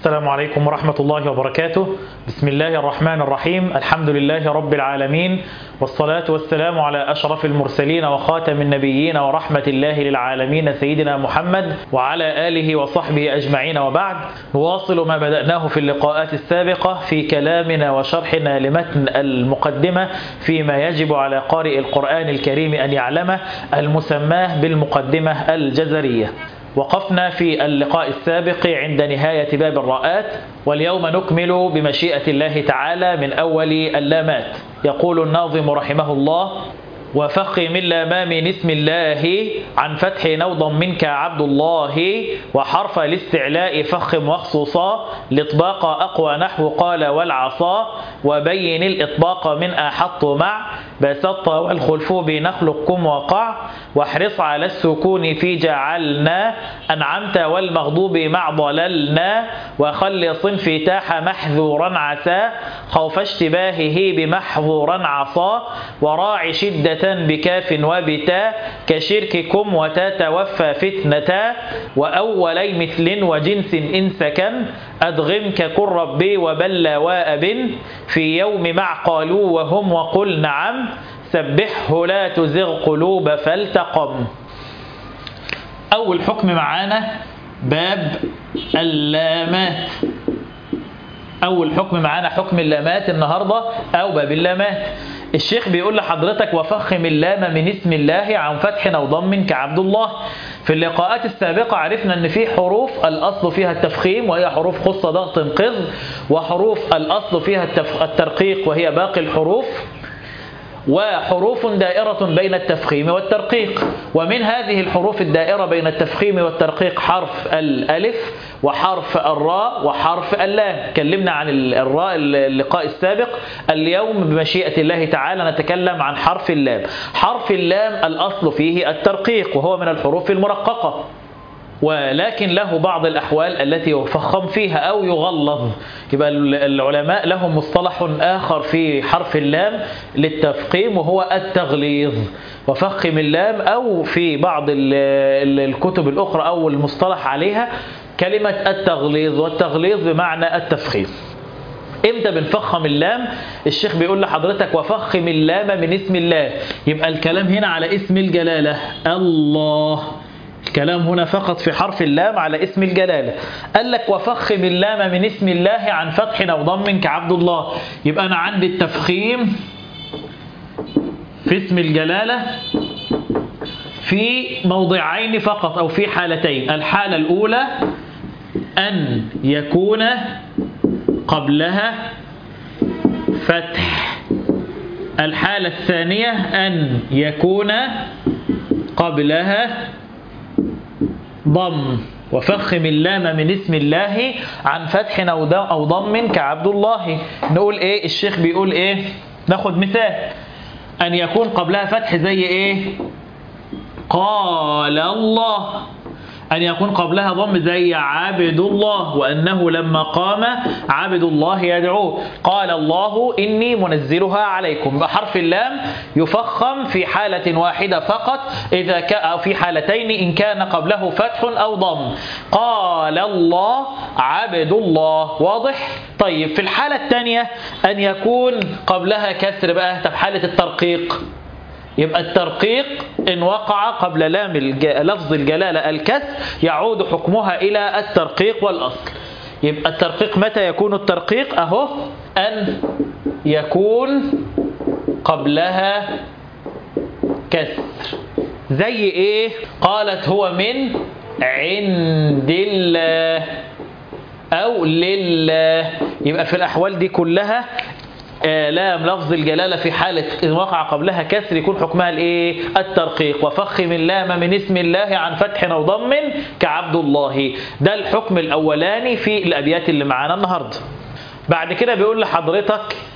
السلام عليكم ورحمة الله وبركاته بسم الله الرحمن الرحيم الحمد لله رب العالمين والصلاة والسلام على أشرف المرسلين وخاتم النبيين ورحمة الله للعالمين سيدنا محمد وعلى آله وصحبه أجمعين وبعد نواصل ما بدأناه في اللقاءات السابقة في كلامنا وشرحنا لمتن المقدمة فيما يجب على قارئ القرآن الكريم أن يعلمه المسماه بالمقدمة الجزرية وقفنا في اللقاء السابق عند نهاية باب الراءات واليوم نكمل بمشيئة الله تعالى من أول اللامات يقول الناظم رحمه الله وفخم اللام من اسم الله عن فتح نوضا منك عبد الله وحرف الاستعلاء فخم وخصوصا الاطباق أقوى نحو قال والعصا وبين الإطباق من أحط مع بسط والخلف بنخلقكم وقع واحرص على السكون في جعلنا أنعمت والمغضوب مع ضللنا وخل صنف تاح محذورا عسى خوف اشتباهه بمحظورا عصا وراع شدة بكاف وبتا كشرككم وتتوفى فتنة وأولي مثل وجنس إن سكن أدغمك كن ربي وبل وأب في يوم مع قالوا وهم وقل نعم سبحه لا تزغ قلوب فالتقم أول حكم معانا باب اللامات أول حكم معانا حكم اللامات النهاردة أو باب اللامات الشيخ بيقول لحضرتك وفخم اللام من اسم الله عن فتح أو ضم كعبد الله في اللقاءات السابقة عرفنا أن في حروف الأصل فيها التفخيم وهي حروف خص ضغط قذ وحروف الأصل فيها الترقيق وهي باقي الحروف وحروف دائرة بين التفخيم والترقيق ومن هذه الحروف الدائرة بين التفخيم والترقيق حرف الألف وحرف الراء وحرف اللام كلمنا عن الراء اللقاء السابق اليوم بمشيئة الله تعالى نتكلم عن حرف اللام حرف اللام الأصل فيه الترقيق وهو من الحروف المرققة ولكن له بعض الأحوال التي يفخم فيها أو يغلظ يبقى العلماء لهم مصطلح آخر في حرف اللام للتفخيم وهو التغليظ وفخم اللام أو في بعض الكتب الأخرى أو المصطلح عليها كلمة التغليظ والتغليظ بمعنى التفخيم امتى بنفخم اللام الشيخ بيقول لحضرتك وفخم اللام من اسم الله يبقى الكلام هنا على اسم الجلالة الله الكلام هنا فقط في حرف اللام على اسم الجلالة قال لك وفخم اللام من اسم الله عن فتح أو ضم كعبد الله يبقى أنا عندي التفخيم في اسم الجلالة في موضعين فقط أو في حالتين الحالة الأولى أن يكون قبلها فتح الحالة الثانية أن يكون قبلها ضم وفخم اللام من اسم الله عن فتح أو ضم كعبد الله نقول إيه الشيخ بيقول إيه ناخد مثال أن يكون قبلها فتح زي إيه قال الله أن يكون قبلها ضم زي عبد الله وأنه لما قام عبد الله يدعوه قال الله إني منزلها عليكم بحرف اللام يفخم في حالة واحدة فقط إذا كان أو في حالتين إن كان قبله فتح أو ضم قال الله عبد الله واضح طيب في الحالة الثانية أن يكون قبلها كسر بقى طب حالة الترقيق يبقى الترقيق إن وقع قبل لام لفظ الجلالة الكسر يعود حكمها إلى الترقيق والأصل يبقى الترقيق متى يكون الترقيق أهو أن يكون قبلها كسر زي إيه قالت هو من عند الله أو لله يبقى في الأحوال دي كلها لام لفظ الجلالة في حالة إن وقع قبلها كسر يكون حكمها الإيه؟ الترقيق وفخم اللام من اسم الله عن فتح أو ضم كعبد الله ده الحكم الأولاني في الأبيات اللي معانا النهاردة بعد كده بيقول لحضرتك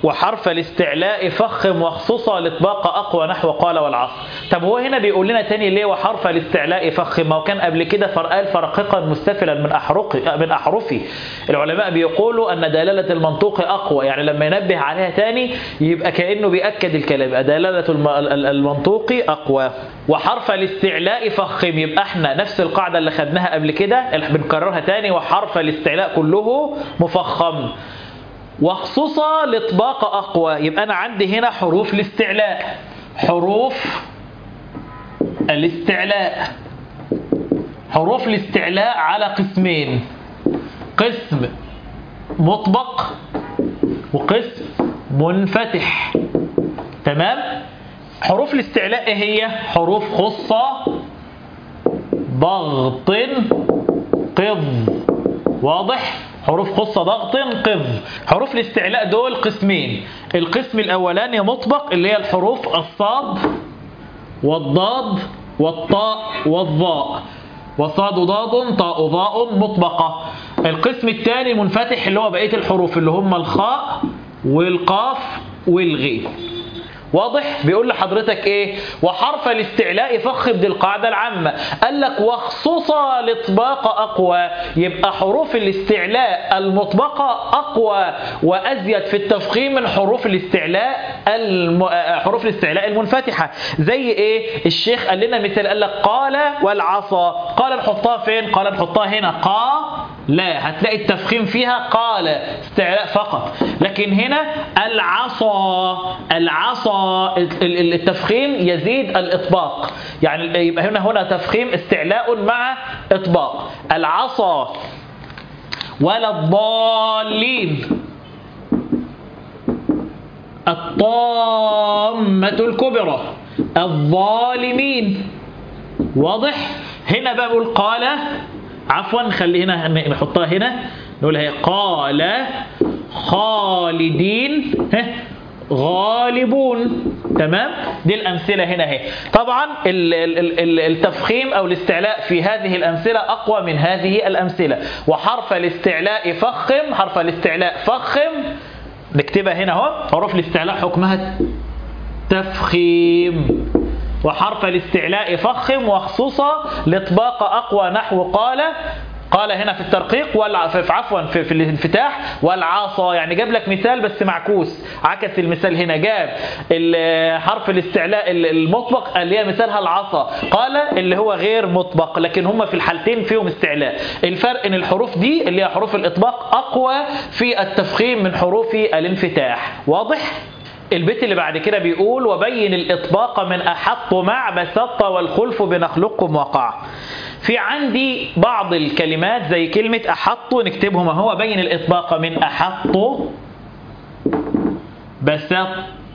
وحرف الاستعلاء فخم واخصصا الاطباق اقوى نحو قال والعصر طب هو هنا بيقول لنا تاني ليه وحرف الاستعلاء فخم ما هو كان قبل كده قال فرققا مستفلا من احرق من احرفي العلماء بيقولوا ان دلاله المنطوق اقوى يعني لما ينبه عليها تاني يبقى كانه بياكد الكلام يبقى دلاله المنطوق اقوى وحرف الاستعلاء فخم يبقى احنا نفس القاعده اللي خدناها قبل كده بنكررها تاني وحرف الاستعلاء كله مفخم وخصوصا الاطباق اقوى يبقى انا عندي هنا حروف الاستعلاء حروف الاستعلاء حروف الاستعلاء على قسمين قسم مطبق وقسم منفتح تمام حروف الاستعلاء ايه هي حروف خصة ضغط قض واضح حروف خصة ضغط قض حروف الاستعلاء دول قسمين القسم الأولاني مطبق اللي هي الحروف الصاد والضاد والطاء والظاء وصاد ضاد طاء ضاء مطبقة القسم الثاني منفتح اللي هو بقية الحروف اللي هم الخاء والقاف والغين واضح بيقول لحضرتك ايه وحرف الاستعلاء فخم دي القاعده العامه قال لك وخصوصا الاطباق اقوى يبقى حروف الاستعلاء المطبقه اقوى وازيد في التفخيم من حروف الاستعلاء الم... حروف الاستعلاء المنفتحه زي ايه الشيخ قال لنا مثال قال لك قال والعصا قال نحطها فين قال نحطها هنا قا لا هتلاقي التفخيم فيها قال استعلاء فقط لكن هنا العصا العصا التفخيم يزيد الإطباق يعني يبقى هنا هنا تفخيم استعلاء مع إطباق العصا ولا الضالين الطامة الكبرى الظالمين واضح هنا بقى بقول قال عفوا خلي هنا نحطها هنا نقول هي قال خالدين غالبون تمام دي الأمثلة هنا اهي طبعا التفخيم أو الاستعلاء في هذه الأمثلة أقوى من هذه الأمثلة وحرف الاستعلاء فخم حرف الاستعلاء فخم نكتبها هنا اهو حروف الاستعلاء حكمها تفخيم وحرف الاستعلاء فخم وخصوصا الاطباق أقوى نحو قال قال هنا في الترقيق والع... في عفوا في, في الانفتاح والعصا يعني جاب لك مثال بس معكوس عكس المثال هنا جاب حرف الاستعلاء المطبق اللي هي مثالها العصا قال اللي هو غير مطبق لكن هما في الحالتين فيهم استعلاء الفرق ان الحروف دي اللي هي حروف الاطباق اقوى في التفخيم من حروف الانفتاح واضح البيت اللي بعد كده بيقول وبين الإطباق من أحط مع بسط والخلف بنخلقكم وقع في عندي بعض الكلمات زي كلمة أحط نكتبهم هو بين الإطباق من أحط بسط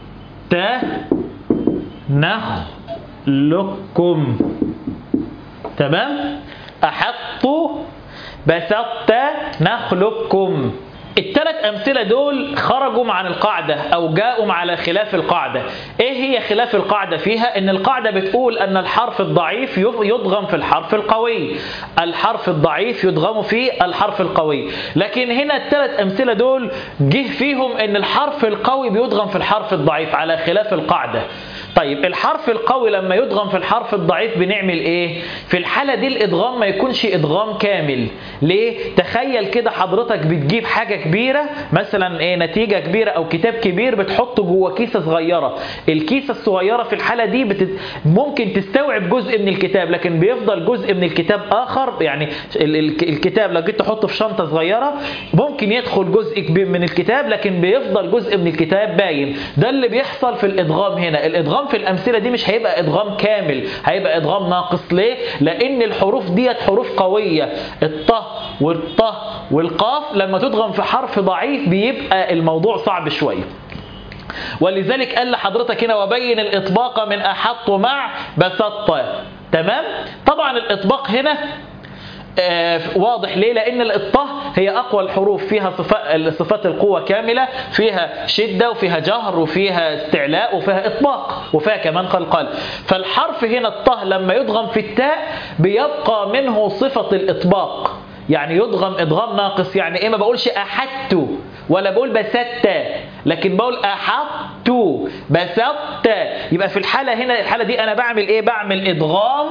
نخلقكم تمام أحط بسطت نخلقكم الثلاث أمثلة دول خرجوا عن القاعدة أو جاءوا على خلاف القاعدة إيه هي خلاف القاعدة فيها إن القاعدة بتقول أن الحرف الضعيف يضغم في الحرف القوي الحرف الضعيف يضغم في الحرف القوي لكن هنا الثلاث أمثلة دول جه فيهم أن الحرف القوي بيضغم في الحرف الضعيف على خلاف القاعدة طيب الحرف القوي لما يضغم في الحرف الضعيف بنعمل ايه في الحالة دي الادغام ما يكونش ادغام كامل ليه تخيل كده حضرتك بتجيب حاجة كبيرة مثلا ايه نتيجة كبيرة او كتاب كبير بتحطه جوه كيسة صغيرة الكيسة الصغيرة في الحالة دي بتت... ممكن تستوعب جزء من الكتاب لكن بيفضل جزء من الكتاب اخر يعني ال... ال... الكتاب لو جيت تحطه في شنطة صغيرة ممكن يدخل جزء كبير من الكتاب لكن بيفضل جزء من الكتاب باين ده اللي بيحصل في الادغام هنا الادغام في الامثله دي مش هيبقى ادغام كامل هيبقى ادغام ناقص ليه لان الحروف ديت حروف قويه الط والط والقاف لما تدغم في حرف ضعيف بيبقى الموضوع صعب شويه ولذلك قال لحضرتك هنا وبين الاطباق من احط مع بسط تمام طبعا الاطباق هنا آه واضح ليه لان الاطه هي اقوى الحروف فيها صفات صفات القوه كامله فيها شده وفيها جهر وفيها استعلاء وفيها اطباق وفيها كمان قلقل فالحرف هنا الطه لما يضغم في التاء بيبقى منه صفه الاطباق يعني يضغم ادغام ناقص يعني ايه ما بقولش احدت ولا بقول بسدت لكن بقول احطت بسطت يبقى في الحاله هنا الحاله دي انا بعمل ايه بعمل ادغام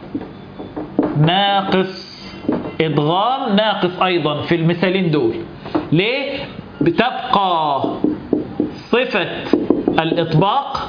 ناقص ادغام ناقص ايضا في المثالين دول ليه بتبقى صفه الاطباق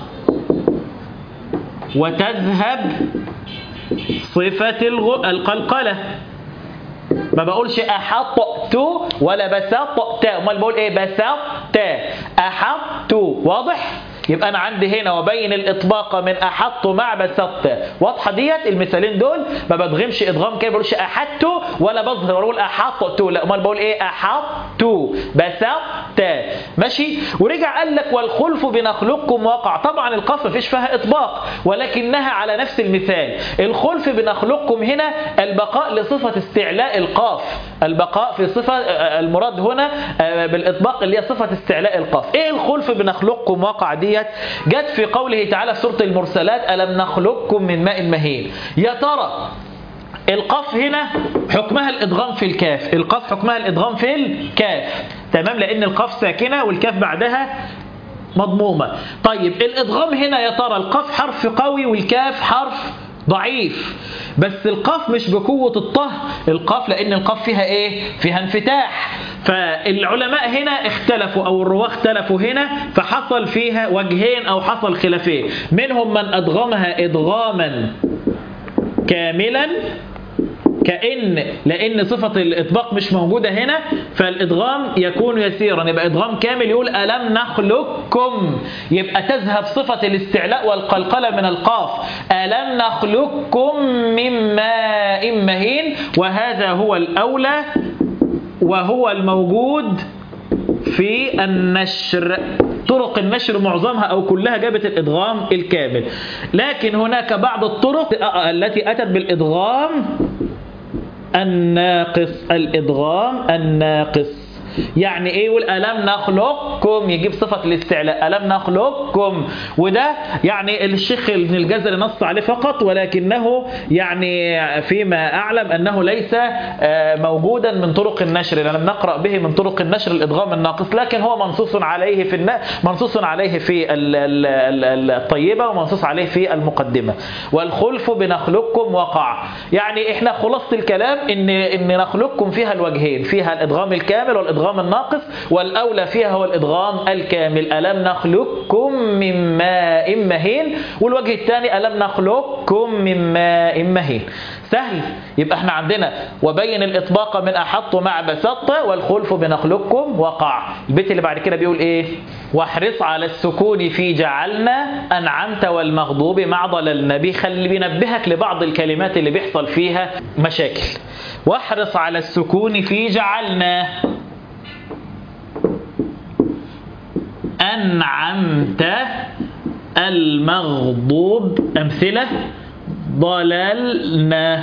وتذهب صفه الغ- القلقله ما بقولش احطت ولا بسطت امال بقول ايه بسطت احطت واضح يبقى انا عندي هنا وبين الاطباق من احط مع بسطت واضحه ديت المثالين دول ما بدغمش ادغام كده بقولش احدت ولا بظهر ولا بقول احطت لا امال بقول ايه احطت بسطت ماشي ورجع قال لك والخلف بنخلقكم وقع طبعا القاف مفيش فيها اطباق ولكنها على نفس المثال الخلف بنخلقكم هنا البقاء لصفه استعلاء القاف البقاء في صفه آه، المراد هنا آه، بالاطباق اللي هي صفه استعلاء القاف ايه الخلف بنخلقكم وقع ديت جت في قوله تعالى في سوره المرسلات الم نخلقكم من ماء مهين يا ترى القاف هنا حكمها الادغام في الكاف القاف حكمها الادغام في الكاف تمام لان القاف ساكنه والكاف بعدها مضمومه طيب الادغام هنا يا ترى القاف حرف قوي والكاف حرف ضعيف بس القاف مش بقوة الطه القاف لأن القاف فيها إيه؟ فيها انفتاح فالعلماء هنا اختلفوا أو الرواة اختلفوا هنا فحصل فيها وجهين أو حصل خلافين منهم من أدغمها إدغاما كاملا كأن لأن صفة الإطباق مش موجودة هنا فالإدغام يكون يسيرا يبقى إدغام كامل يقول ألم نخلقكم يبقى تذهب صفة الاستعلاء والقلقلة من القاف ألم نخلقكم من ماء مهين وهذا هو الأولى وهو الموجود في النشر طرق النشر معظمها أو كلها جابت الإدغام الكامل لكن هناك بعض الطرق التي أتت بالإدغام الناقص الإدغام الناقص يعني ايه يقول الم نخلقكم يجيب صفه الاستعلاء الم نخلقكم وده يعني الشيخ ابن الجزري نص عليه فقط ولكنه يعني فيما اعلم انه ليس آه، موجودا من طرق النشر لم نقرا به من طرق النشر الادغام الناقص لكن هو منصوص عليه في النا... منصوص عليه في ال- ال- ال- الطيبه ومنصوص عليه في المقدمه والخلف بنخلقكم وقع يعني احنا خلاصه الكلام ان ان نخلقكم فيها الوجهين فيها الادغام الكامل والادغام الناقص والاولى فيها هو الادغام الكامل الم نخلقكم من ماء مهين والوجه الثاني الم نخلقكم من ماء مهين سهل يبقى احنا عندنا وبين الاطباق من احط مع بسط والخلف بنخلقكم وقع البيت اللي بعد كده بيقول ايه واحرص على السكون في جعلنا انعمت والمغضوب مع ضللنا بيخلي بينبهك لبعض الكلمات اللي بيحصل فيها مشاكل واحرص على السكون في جعلنا أنعمت المغضوب أمثلة ضللنا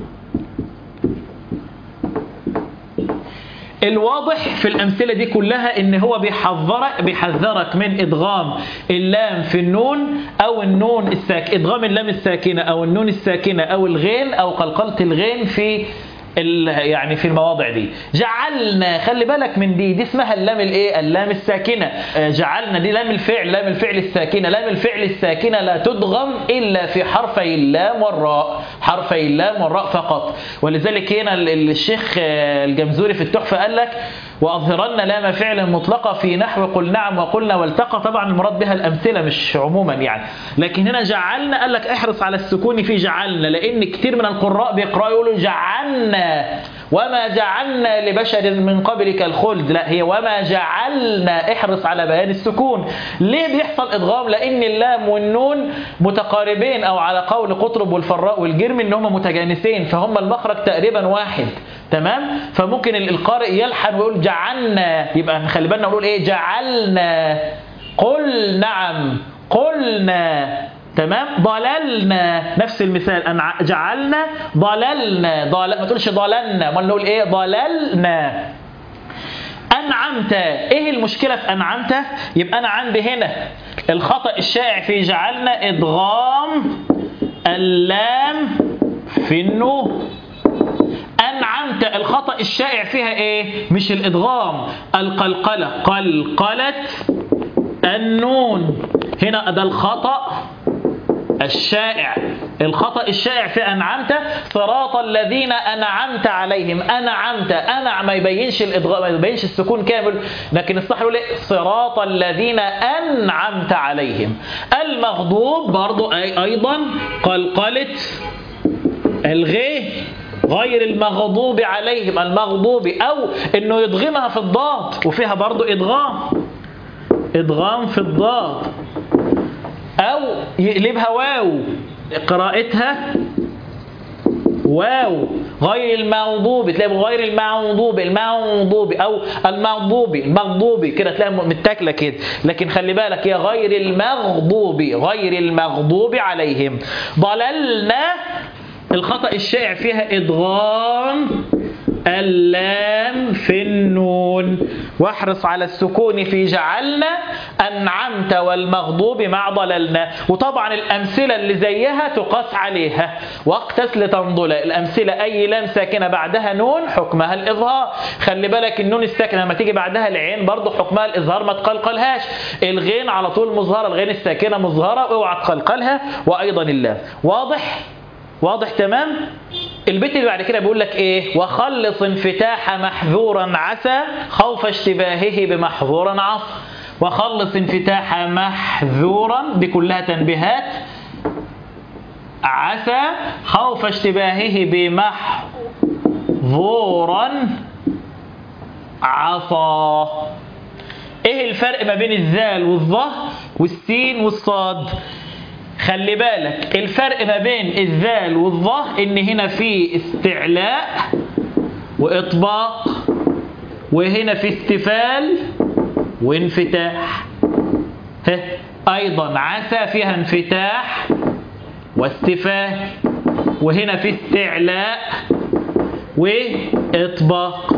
الواضح في الأمثلة دي كلها إن هو بيحذرك بيحذرك من إدغام اللام في النون أو النون الساك إدغام اللام الساكنة أو النون الساكنة أو الغين أو قلقلة الغين في ال- يعني في المواضع دي جعلنا خلي بالك من دي دي اسمها اللام الايه اللام الساكنه آه، جعلنا دي لام الفعل لام الفعل الساكنه لام الفعل الساكنه لا تدغم الا في حرفي اللام والراء حرفي اللام والراء فقط ولذلك هنا ال- ال- الشيخ آه، الجمزوري في التحفه قال لك واظهرن لام فعل مطلقه في نحو قل نعم وقلنا والتقى طبعا المراد بها الامثله مش عموما يعني لكن هنا جعلنا قال لك احرص على السكون في جعلنا لان كتير من القراء بيقراوا يقولوا جعلنا وما جعلنا لبشر من قبلك الخلد لا هي وما جعلنا احرص على بيان السكون ليه بيحصل ادغام لان اللام والنون متقاربين او على قول قطرب والفراء والجرم ان هم متجانسين فهم المخرج تقريبا واحد تمام فممكن ال- القارئ يلحن ويقول جعلنا يبقى نخلي بالنا نقول ايه جعلنا قل نعم قلنا تمام ضللنا نفس المثال أنع- جعلنا ضللنا ضل... ما تقولش ضللنا ما نقول ايه ضللنا أنعمت إيه المشكلة في أنعمت يبقى أنا عندي هنا الخطأ الشائع في جعلنا إدغام اللام في النون أنعمت الخطأ الشائع فيها إيه مش الإدغام القلقلة قلقلت النون هنا ده الخطأ الشائع الخطأ الشائع في أنعمت صراط الذين أنعمت عليهم أنعمت أنع ما يبينش الإدغام ما يبينش السكون كامل لكن الصح يقول إيه؟ صراط الذين أنعمت عليهم المغضوب برضو أي أيضا قلقلة الغيه غير المغضوب عليهم المغضوب أو إنه يدغمها في الضاد وفيها برضو إدغام إدغام في الضاد أو يقلبها واو قراءتها واو غير المغضوب تلاقي غير المغضوب المغضوب او المغضوب المغضوب كده تلاقي متاكله كده لكن خلي بالك هي غير المغضوب غير المغضوب عليهم ضللنا الخطأ الشائع فيها إدغام اللام في النون واحرص على السكون في جعلنا أنعمت والمغضوب مع ضللنا وطبعا الأمثلة اللي زيها تقاس عليها واقتس لتنضل الأمثلة أي لام ساكنة بعدها نون حكمها الإظهار خلي بالك النون الساكنة لما تيجي بعدها العين برضو حكمها الإظهار ما تقلقلهاش الغين على طول مظهرة الغين الساكنة مظهرة اوعى تقلقلها وأيضا اللام واضح؟ واضح تمام البيت اللي بعد كده بيقول لك ايه وخلص انفتاح محذورا عسى خوف اشتباهه بمحظورا عصى وخلص انفتاح محذورا دي كلها تنبيهات عسى خوف اشتباهه بمحظورا عصى ايه الفرق ما بين الذال والظه والسين والصاد خلي بالك الفرق ما بين الذال والظه ان هنا في استعلاء واطباق وهنا في استفال وانفتاح ها ايضا عسى فيها انفتاح واستفال وهنا في استعلاء واطباق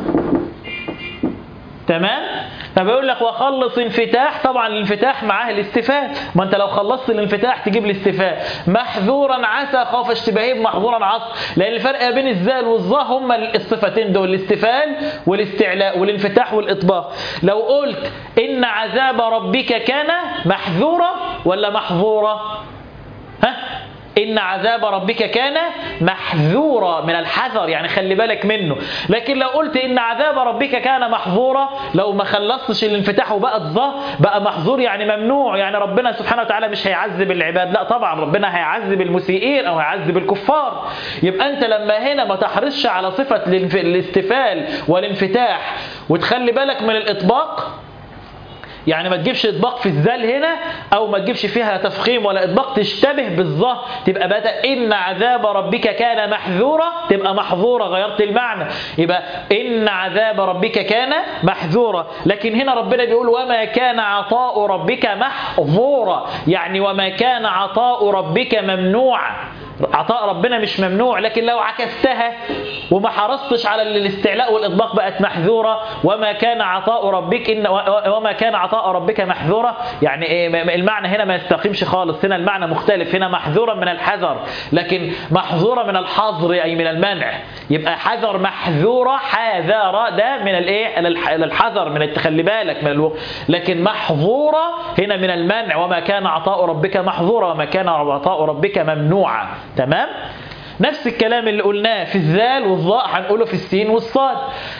تمام فبيقول لك وخلص انفتاح طبعا الانفتاح معاه الاستفاء ما انت لو خلصت الانفتاح تجيب الاستفاء محذورا عسى خوف اشتباهه بمحظورا عص لان الفرق بين الزال والظا هما الصفتين دول الاستفال والاستعلاء والانفتاح والاطباق لو قلت ان عذاب ربك كان محذورا ولا محظورا ها إن عذاب ربك كان محذورا من الحذر يعني خلي بالك منه لكن لو قلت إن عذاب ربك كان محظورا لو ما خلصتش الانفتاح وبقت ظه بقى محظور يعني ممنوع يعني ربنا سبحانه وتعالى مش هيعذب العباد لا طبعا ربنا هيعذب المسيئين أو هيعذب الكفار يبقى أنت لما هنا ما تحرصش على صفة الاستفال والانفتاح وتخلي بالك من الإطباق يعني ما تجيبش اطباق في الذال هنا او ما تجيبش فيها تفخيم ولا اطباق تشتبه بالظه تبقى بدا ان عذاب ربك كان محذورا تبقى محظوره غيرت المعنى يبقى ان عذاب ربك كان محذورا لكن هنا ربنا بيقول وما كان عطاء ربك محظورا يعني وما كان عطاء ربك ممنوعا عطاء ربنا مش ممنوع لكن لو عكستها وما حرصتش على الاستعلاء والاطباق بقت محذوره وما كان عطاء ربك ان وما كان عطاء ربك محذوره يعني إيه المعنى هنا ما يستقيمش خالص هنا المعنى مختلف هنا محذورا من الحذر لكن محذوره من الحظر اي من المنع يبقى حذر محذوره حاذر ده من الايه الحذر من التخلي بالك من الوقت لكن محظوره هنا من المنع وما كان عطاء ربك محظورا وما كان عطاء ربك ممنوعا تمام نفس الكلام اللي قلناه في الذال والظاء هنقوله في السين والصاد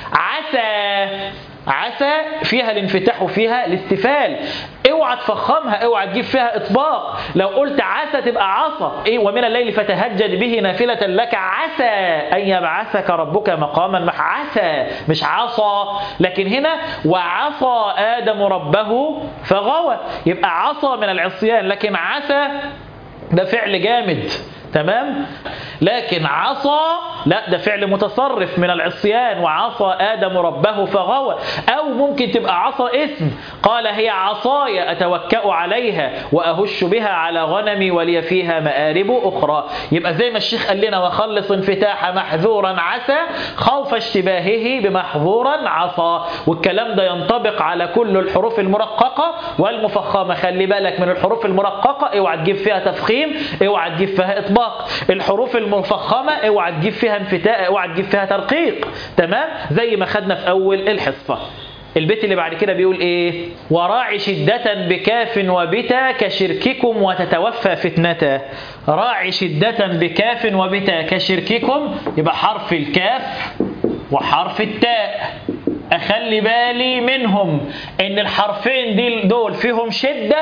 عسى عسى فيها الانفتاح وفيها الاستفال اوعى تفخمها اوعى تجيب فيها اطباق لو قلت عسى تبقى عصا ايه ومن الليل فتهجد به نافلة لك عسى ان يبعثك ربك مقاما مح عسى مش عصا لكن هنا وعصى ادم ربه فغوى يبقى عصى من العصيان لكن عسى ده فعل جامد تمام لكن عصى لا ده فعل متصرف من العصيان وعصى آدم ربه فغوى أو ممكن تبقى عصى اسم قال هي عصاي أتوكأ عليها وأهش بها على غنمي ولي فيها مآرب أخرى يبقى زي ما الشيخ قال لنا وخلص انفتاح محذورا عسى خوف اشتباهه بمحظورا عصى والكلام ده ينطبق على كل الحروف المرققة والمفخمة خلي بالك من الحروف المرققة اوعى تجيب فيها تفخيم اوعى تجيب فيها اطباق الحروف المفخمة اوعى تجيب فيها انفتاء اوعى تجيب فيها ترقيق تمام زي ما خدنا في اول الحصة البيت اللي بعد كده بيقول ايه وراعي شدة بكاف وبتا كشرككم وتتوفى فتنة راعي شدة بكاف وبتا كشرككم يبقى حرف الكاف وحرف التاء اخلي بالي منهم ان الحرفين دي دول فيهم شدة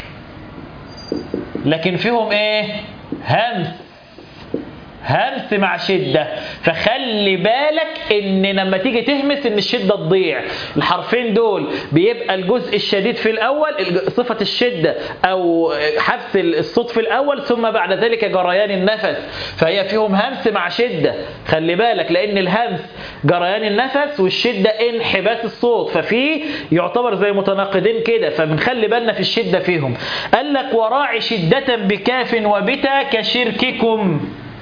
لكن فيهم ايه همس همس مع شدة فخلي بالك ان لما تيجي تهمس ان الشدة تضيع الحرفين دول بيبقى الجزء الشديد في الاول صفة الشدة او حبس الصوت في الاول ثم بعد ذلك جريان النفس فهي فيهم همس مع شدة خلي بالك لان الهمس جريان النفس والشدة انحباس الصوت ففي يعتبر زي متناقضين كده فبنخلي بالنا في الشدة فيهم قال لك وراعي شدة بكاف وبتا كشرككم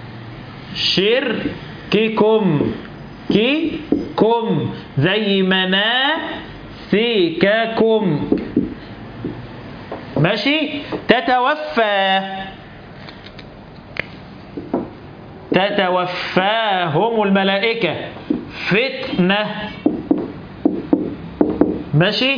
شرككم كيكم زي مناسككم ماشي تتوفى تتوفاهم الملائكة فتنة ماشي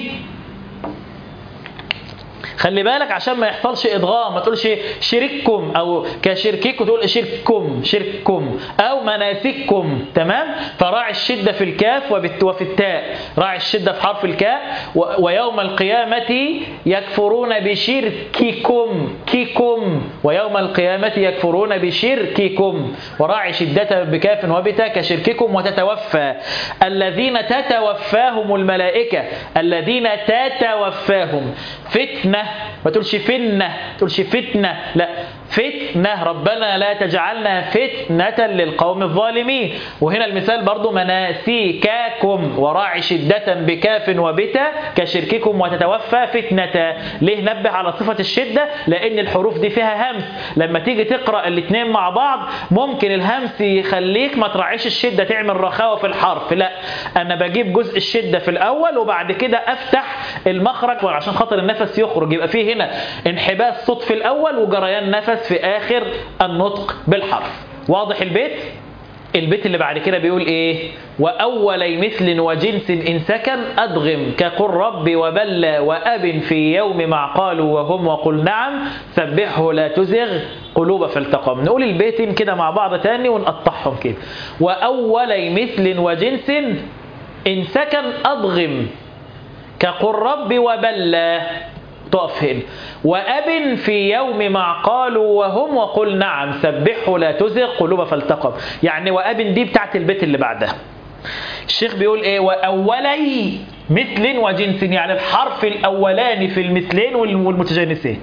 خلي بالك عشان ما يحصلش ادغام ما تقولش شرككم او كشرككم تقول شرككم شرككم او مناسككم تمام فراعي الشده في الكاف وفي التاء راعي الشده في حرف الكاء ويوم القيامه يكفرون بشرككم كيكم ويوم القيامه يكفرون بشرككم وراعي شده بكاف وبتاء كشرككم وتتوفى الذين تتوفاهم الملائكه الذين تتوفاهم فتنه ما تقولش فنة ما تقولش فتنة لا فتنة ربنا لا تجعلنا فتنة للقوم الظالمين وهنا المثال برضو مناسيكاكم وراعي شدة بكاف وبتا كشرككم وتتوفى فتنة ليه نبه على صفة الشدة لأن الحروف دي فيها همس لما تيجي تقرأ الاثنين مع بعض ممكن الهمس يخليك ما تراعيش الشدة تعمل رخاوة في الحرف لا أنا بجيب جزء الشدة في الأول وبعد كده أفتح المخرج عشان خاطر النفس يخرج يبقى فيه هنا انحباس صوت في الأول وجريان نفس في آخر النطق بالحرف واضح البيت؟ البيت اللي بعد كده بيقول ايه وأولي مثل وجنس إن سكن أدغم كقل رب وبلى وأب في يوم مع قالوا وهم وقل نعم سبحه لا تزغ قلوب فالتقم نقول البيتين كده مع بعض تاني ونقطعهم كده وأولي مثل وجنس إن سكن أضغم كقل رب وبلى تقف هنا وأب في يوم مع قالوا وهم وقل نعم سبحه لا تزغ قلوب فالتقم يعني وأب دي بتاعت البيت اللي بعدها الشيخ بيقول ايه وأولي مثل وجنس يعني الحرف الأولاني في المثلين والمتجانسين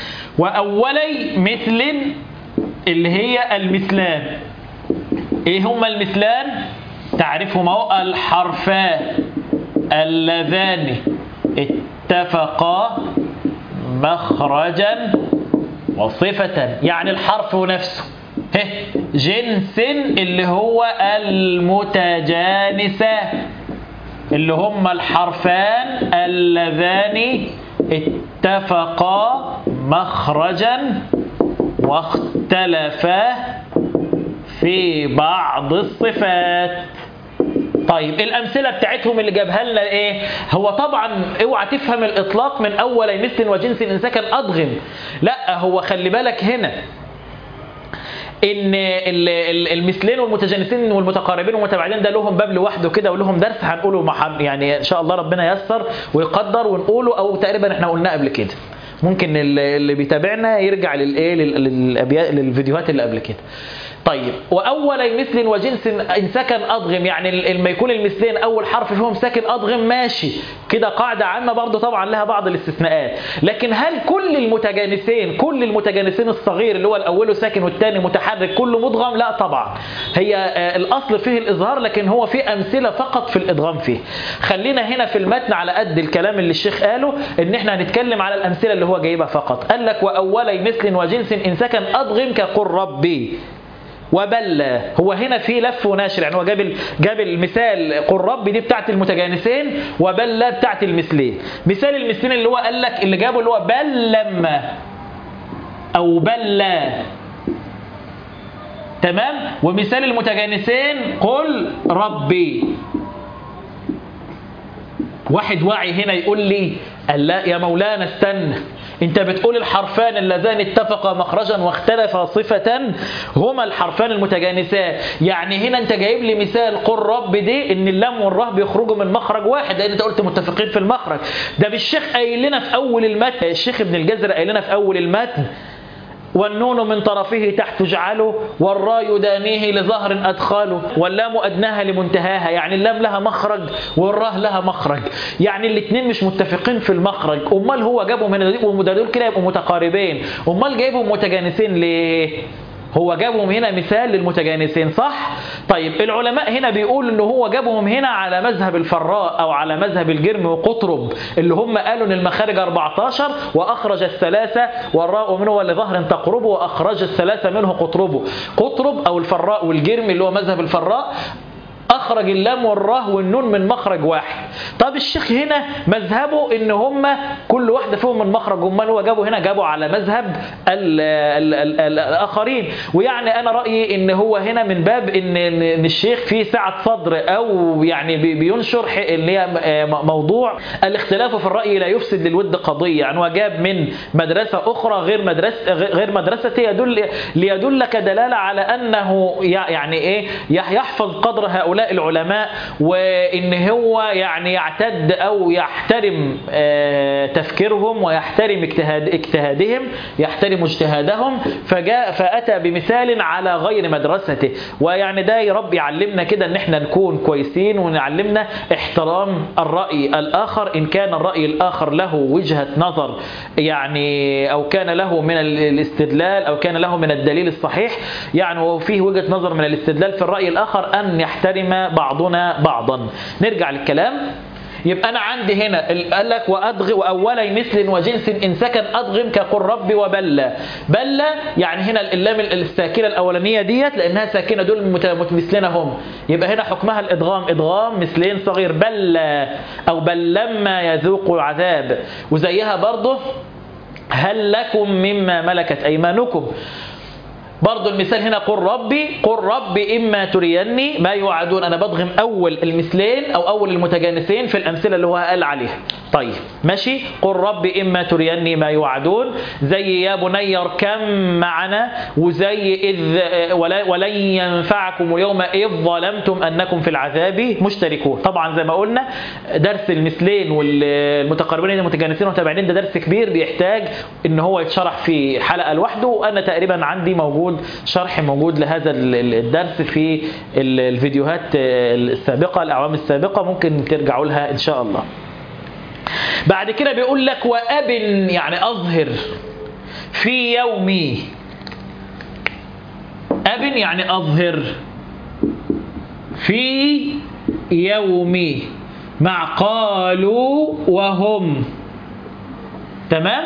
وأولي مثل اللي هي المثلان ايه هما المثلان تعرفهما الحرفان اللذان اتفقا مخرجا وصفة يعني الحرف نفسه جنس اللي هو المتجانسان اللي هما الحرفان اللذان اتفقا مخرجا واختلفا في بعض الصفات طيب الامثله بتاعتهم اللي جابها لنا ايه هو طبعا اوعى تفهم الاطلاق من اول مثل وجنس ان سكن اضغم لا هو خلي بالك هنا ان المثلين والمتجانسين والمتقاربين والمتباعدين ده لهم باب لوحده كده ولهم درس هنقوله مع يعني ان شاء الله ربنا ييسر ويقدر ونقوله او تقريبا احنا قلناه قبل كده ممكن اللي بيتابعنا يرجع للايه للفيديوهات اللي قبل كده طيب وأول مثل وجنس إن سكن أضغم يعني لما يكون المثلين أول حرف فيهم ساكن أضغم ماشي كده قاعدة عامة برضه طبعا لها بعض الاستثناءات لكن هل كل المتجانسين كل المتجانسين الصغير اللي هو الأوله ساكن والثاني متحرك كله مدغم لا طبعا هي الأصل فيه الإظهار لكن هو في أمثلة فقط في الإدغام فيه خلينا هنا في المتن على قد الكلام اللي الشيخ قاله إن احنا هنتكلم على الأمثلة اللي هو جايبها فقط قال لك وأولي مثل وجنس إن سكن أضغم كقل ربي وبلى هو هنا في لف ونشر يعني هو جاب جاب المثال قل رب دي بتاعت المتجانسين وبلى بتاعت المثلين مثال المثلين اللي هو قال لك اللي جابه اللي هو بل لما او بلى تمام ومثال المتجانسين قل ربي واحد واعي هنا يقول لي قال لا يا مولانا استنى انت بتقول الحرفان اللذان اتفقا مخرجا واختلفا صفة هما الحرفان المتجانسان يعني هنا انت جايب لي مثال قل رب دي ان اللام والراء بيخرجوا من مخرج واحد لان انت قلت متفقين في المخرج ده بالشيخ قايل لنا في اول المتن الشيخ ابن الجزر قايل لنا في اول المتن والنون من طرفه تحت اجعله والراء يدانيه لظهر أدخاله واللام أدناها لمنتهاها يعني اللام لها مخرج والراء لها مخرج يعني الاثنين مش متفقين في المخرج أمال هو جابهم هنا دول كده يبقوا متقاربين أمال جايبهم متجانسين ليه هو جابهم هنا مثال للمتجانسين صح؟ طيب العلماء هنا بيقولوا ان هو جابهم هنا على مذهب الفراء او على مذهب الجرم وقطرب اللي هم قالوا ان المخارج 14 واخرج الثلاثه والراء منه لظهر تقربه واخرج الثلاثه منه قطربه قطرب او الفراء والجرم اللي هو مذهب الفراء أخرج اللام والراء والنون من مخرج واحد طب الشيخ هنا مذهبه إن هم كل واحدة فيهم من مخرج أمال هو جابه هنا جابه على مذهب ال ال ال ال الآخرين ويعني أنا رأيي إن هو هنا من باب إن, إن الشيخ فيه سعة صدر أو يعني بينشر اللي هي موضوع الاختلاف في الرأي لا يفسد للود قضية يعني هو جاب من مدرسة أخرى غير مدرسة غير مدرسة يدل ليدلك دلالة على أنه يعني إيه يحفظ قدر هؤلاء هؤلاء العلماء وإن هو يعني يعتد أو يحترم تفكيرهم ويحترم اجتهاد اجتهادهم يحترم اجتهادهم فجاء فأتى بمثال على غير مدرسته ويعني ده يا رب يعلمنا كده ان احنا نكون كويسين ونعلمنا احترام الرأي الآخر إن كان الرأي الآخر له وجهة نظر يعني أو كان له من الاستدلال أو كان له من الدليل الصحيح يعني وفيه وجهة نظر من الاستدلال في الرأي الآخر أن يحترم بعضنا بعضا نرجع للكلام يبقى أنا عندي هنا قال لك وأدغ وأولي مثل وجنس إن سكن أدغم كقل رب وبلى بلى يعني هنا اللام الساكنة الأولانية ديت لأنها ساكنة دول متمثلين هم يبقى هنا حكمها الإدغام إدغام مثلين صغير بلى أو بل لما يذوق عذاب وزيها برضه هل لكم مما ملكت أيمانكم برضو المثال هنا قل ربي قل ربي إما تريني ما يوعدون أنا بضغم أول المثلين أو أول المتجانسين في الأمثلة اللي هو قال عليها طيب ماشي قل ربي إما تريني ما يوعدون زي يا بني اركم معنا وزي إذ ولن ينفعكم اليوم إذ ظلمتم أنكم في العذاب مشتركون طبعا زي ما قلنا درس المثلين والمتقاربين المتجانسين والمتابعين ده درس كبير بيحتاج ان هو يتشرح في حلقة لوحده وأنا تقريبا عندي موجود شرح موجود لهذا الدرس في الفيديوهات السابقة الأعوام السابقة ممكن ترجعوا لها إن شاء الله بعد كده بيقول لك وأب يعني أظهر في يومي أب يعني أظهر في يومي مع قالوا وهم تمام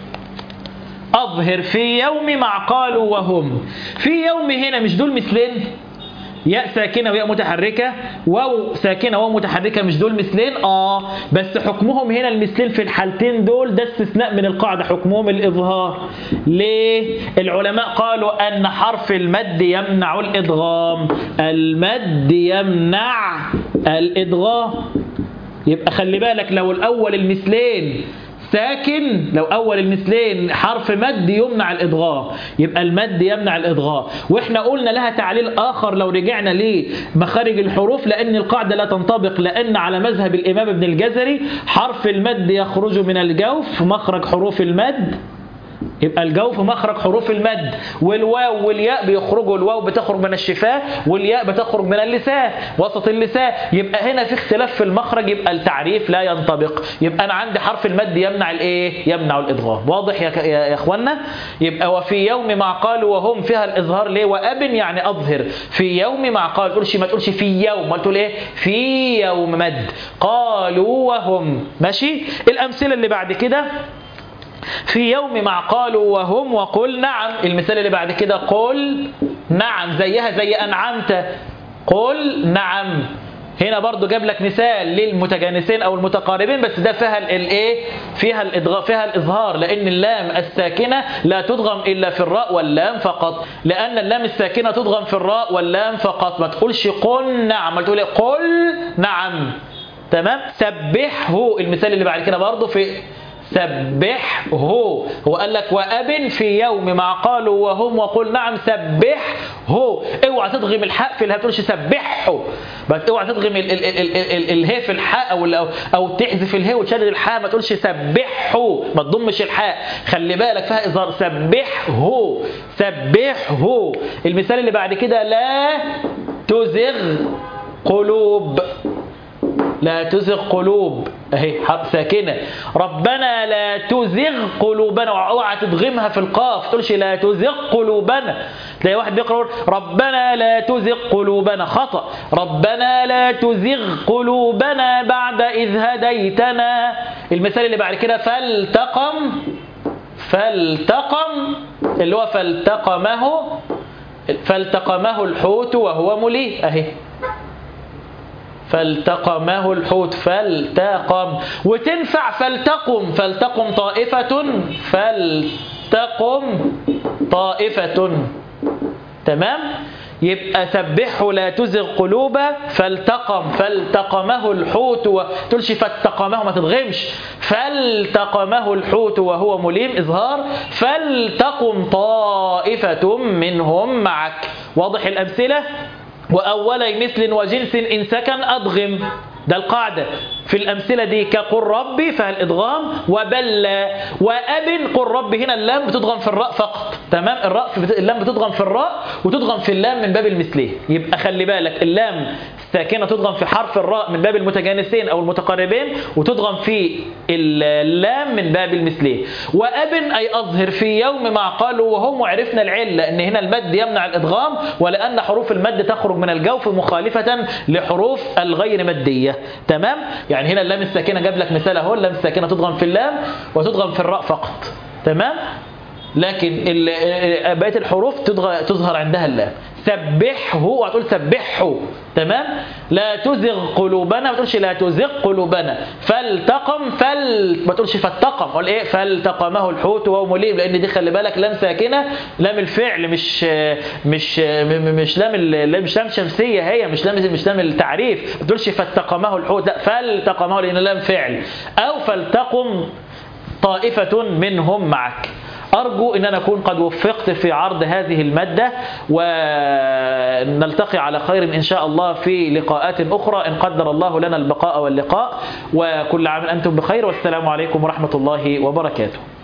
أظهر في يوم مع قالوا وهم في يوم هنا مش دول مثلين ياء ساكنة وياء متحركة واو ساكنة واو متحركة مش دول مثلين اه بس حكمهم هنا المثلين في الحالتين دول ده استثناء من القاعدة حكمهم الإظهار ليه العلماء قالوا أن حرف المد يمنع الإدغام المد يمنع الإدغام يبقى خلي بالك لو الأول المثلين ساكن لو أول المثلين حرف مد يمنع الإضغام يبقى المد يمنع الإضغام وإحنا قلنا لها تعليل آخر لو رجعنا لمخارج الحروف لأن القاعدة لا تنطبق لأن على مذهب الإمام ابن الجزري حرف المد يخرج من الجوف مخرج حروف المد يبقى الجوف مخرج حروف المد والواو والياء بيخرجوا الواو بتخرج من الشفاه والياء بتخرج من اللسان وسط اللسان يبقى هنا في اختلاف في المخرج يبقى التعريف لا ينطبق يبقى انا عندي حرف المد يمنع الايه يمنع الادغام واضح يا, يا اخوانا يبقى وفي يوم مع قالوا وهم فيها الاظهار ليه واب يعني اظهر في يوم مع قال تقولش ما تقولش في يوم ما تقول ايه في يوم مد قالوا وهم ماشي الامثله اللي بعد كده في يوم مع قالوا وهم وقل نعم المثال اللي بعد كده قل نعم زيها زي أنعمت قل نعم هنا برضو جاب لك مثال للمتجانسين او المتقاربين بس ده فيها الايه فيها الادغام فيها الاظهار لان اللام الساكنه لا تدغم الا في الراء واللام فقط لان اللام الساكنه تدغم في الراء واللام فقط ما تقولش قل نعم ما تقول قل نعم تمام سبحه المثال اللي بعد كده برضه في سبحه هو قال لك وأب في يوم ما قالوا وهم وقل نعم سبحه اوعى تضغم الحاء في الهاء ما تقولش سبحه بس اوعى تضغم ال ال ال ال ال الهاء في الحاء او او, أو تحذف الهاء وتشدد الحاء ما تقولش سبحه ما تضمش الحاء خلي بالك فيها اظهار سبحه سبحه المثال اللي بعد كده لا تزغ قلوب لا تزغ قلوب اهي حرف ساكنه ربنا لا تزغ قلوبنا اوعى تدغمها في القاف تقولش لا تزغ قلوبنا تلاقي واحد بيقرا ربنا لا تزغ قلوبنا خطا ربنا لا تزغ قلوبنا بعد اذ هديتنا المثال اللي بعد كده فالتقم فالتقم اللي هو فالتقمه فالتقمه الحوت وهو مليء اهي فالتقمه الحوت فالتقم وتنفع فلتقم فلتقم طائفة فلتقم طائفة تمام يبقى سبحه لا تزغ قلوبه فالتقم فالتقمه الحوت و... تقولش فالتقمه ما تضغمش فالتقمه الحوت وهو مليم إظهار فلتقم طائفة منهم معك واضح الأمثلة وأولي مثل وجنس إن سكن أضغم ده القاعدة في الأمثلة دي كقل ربي فالإضغام وبل وأب قل ربي هنا اللام بتضغم في الراء فقط تمام الراء في اللام بتضغم في الراء وتضغم في اللام من باب المثليه يبقى خلي بالك اللام الساكنة تضغم في حرف الراء من باب المتجانسين أو المتقاربين وتضغم في اللام من باب المثليه وأب أي أظهر في يوم ما قالوا وهم وعرفنا العلة أن هنا المد يمنع الإضغام ولأن حروف المد تخرج من الجوف مخالفة لحروف الغير مدية تمام يعني هنا اللام الساكنة جاب لك مثال اهو اللام الساكنة تضغم في اللام وتضغم في الراء فقط تمام لكن بقيه الحروف تظهر عندها اللام سبحه وهتقول سبحه تمام لا تزغ قلوبنا ما تقولش لا تزغ قلوبنا فالتقم فل ما تقولش فالتقم قول ايه فالتقمه الحوت وهو مليم لان دي خلي بالك لام ساكنه لام الفعل مش مش مش لام مش لام شمسيه هي مش لام مش لام التعريف ما تقولش فالتقمه الحوت لا فالتقمه لان لام فعل او فلتقم طائفه منهم معك أرجو أن أنا أكون قد وفقت في عرض هذه المادة ونلتقي على خير إن شاء الله في لقاءات أخرى إن قدر الله لنا البقاء واللقاء وكل عام أنتم بخير والسلام عليكم ورحمة الله وبركاته